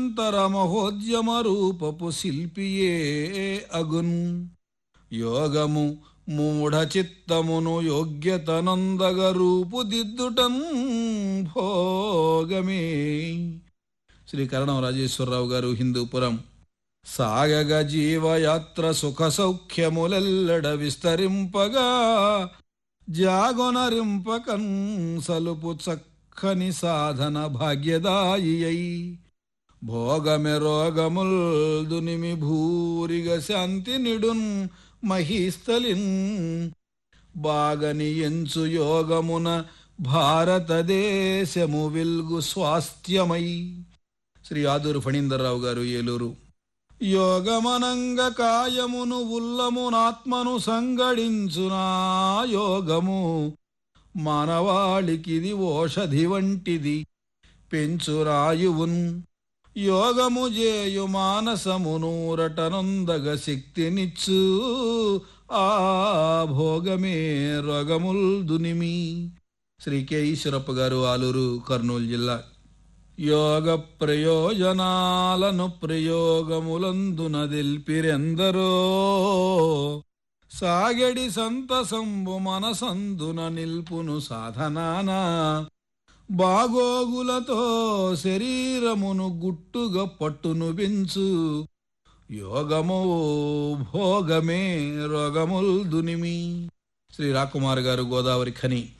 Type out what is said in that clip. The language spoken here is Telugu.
నిరంతర మహోద్యమ రూపపు శిల్పియే అగున్ యోగము మూఢ చిత్తమును యోగ్యతనందగ రూపుదిద్దుటం భోగమే శ్రీ కరణం రాజేశ్వరరావు గారు హిందూపురం సాగగ జీవయాత్ర సుఖ సౌఖ్యములెల్లడ విస్తరింపగా జాగొనరింపకన్ సలుపు చక్కని సాధన భాగ్యదాయి అయి భోగమె రోగముల్ దునిమి భూరిగ శాంతి నిడున్ మహీస్థలిన్ బాగని ఎంచు యోగమున భారతదేశము విల్గు స్వాస్థ్యమై శ్రీ ఆదూరు ఫణీందర్రావు గారు ఏలూరు యోగమనంగ కాయమును ఉల్లమునాత్మను సంగడించునా యోగము మానవాళికిది ఓషధి వంటిది పెంచురాయువున్ యోగము జేయు మానసమునూరటనొందగ శక్తినిచ్చు ఆ భోగమే రోగముల్ దునిమి శ్రీ కె ఈశ్వరప్ప గారు ఆలూరు కర్నూలు జిల్లా యోగ ప్రయోజనాలను ప్రయోగములందున దిల్పిరెందరో సాగడి సంతసంబు మనసందున నిల్పును సాధనాన బాగోగులతో శరీరమును గుట్టుగా పట్టును పెంచు యోగమో భోగమే రోగముల్ దునిమి శ్రీ రాకుమార్ గారు గోదావరి ఖని